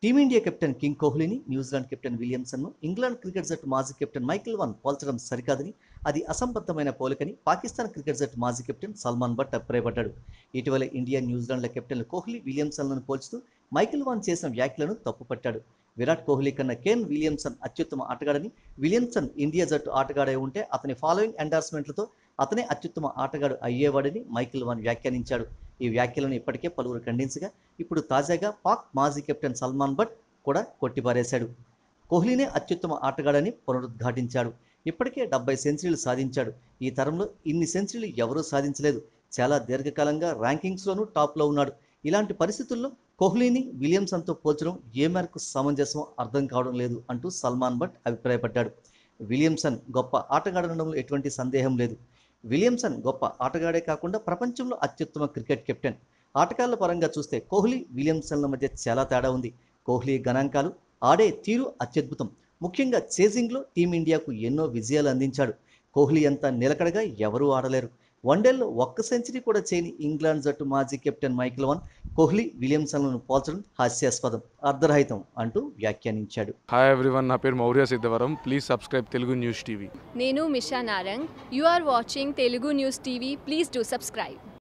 team India captain king కోహ్లీని New Zealand captain విలియమ్సన్ను England cricket జట్టు మాజీ కెప్టెన్ మైకిల్ వన్ పోల్చడం సరికాదని అది అసంబద్ధమైన పోలికని పాకిస్తాన్ క్రికెట్ జట్టు మాజీ కెప్టెన్ సల్మాన్ భట్ అభిప్రాయపడ్డాడు ఇటీవల ఇండియా న్యూజిలాండ్ల కెప్టెన్లు కోహ్లీ విలియమ్సన్లను పోల్చుతూ మైకిల్ వాన్ చేసిన వ్యాఖ్యలను తప్పుపట్టాడు విరాట్ కోహ్లీ కన్నా కేన్ విలియమ్సన్ అత్యుత్తమ ఆటగాడని విలియమ్సన్ ఇండియా జట్టు ఆటగాడే ఉంటే అతని ఫాలోయింగ్ ఎండార్స్మెంట్లతో అతనే అత్యుత్తమ ఆటగాడు అయ్యేవాడని మైకిల్ వాన్ వ్యాఖ్యానించాడు ఈ వ్యాఖ్యలను ఇప్పటికే పలువురు ఖండించగా ఇప్పుడు తాజాగా పాక్ మాజీ కెప్టెన్ సల్మాన్ భట్ కూడా కొట్టిపారేశాడు కోహ్లీనే అత్యుత్తమ ఆటగాడని పునరుద్ఘాటించాడు ఇప్పటికే డెబ్బై సెంచరీలు సాధించాడు ఈ తరంలో ఇన్ని సెంచరీలు ఎవరూ సాధించలేదు చాలా దీర్ఘకాలంగా ర్యాంకింగ్స్లోనూ టాప్లో ఉన్నాడు ఇలాంటి పరిస్థితుల్లో కోహ్లీని విలియమ్సన్తో పోల్చడం ఏ మేరకు సమంజసమో అర్థం కావడం లేదు అంటూ సల్మాన్ భట్ అభిప్రాయపడ్డాడు విలియమ్సన్ గొప్ప ఆటగాడనడంలో ఎటువంటి సందేహం లేదు విలియమ్సన్ గొప్ప ఆటగాడే కాకుండా ప్రపంచంలో అత్యుత్తమ క్రికెట్ కెప్టెన్ ఆటగాళ్ల పరంగా చూస్తే కోహ్లీ విలియమ్సన్ల మధ్య చాలా తేడా ఉంది కోహ్లీ గణాంకాలు ఆడే తీరు అత్యద్భుతం ముఖ్యంగా చేజింగ్లో టీమిండియాకు ఎన్నో విజయాలు అందించాడు కోహ్లీ అంత నిలకడగా ఎవరూ ఆడలేరు వన్డేల్లో ఒక్క సెంచరీ కూడా చేయని ఇంగ్లాండ్ జట్టు మాజీ కెప్టెన్ మైకిల్ వన్ కోహ్లీ విలియమ్సన్లను పోల్చడం హాస్యాస్పదం అర్ధరహితం అంటూ వ్యాఖ్యానించాడు హాయ్ ఎవ్రీవన్ నా పేరు Mourya Siddhavaram please subscribe Telugu news TV నేను Misha Narang you are watching Telugu news TV please do subscribe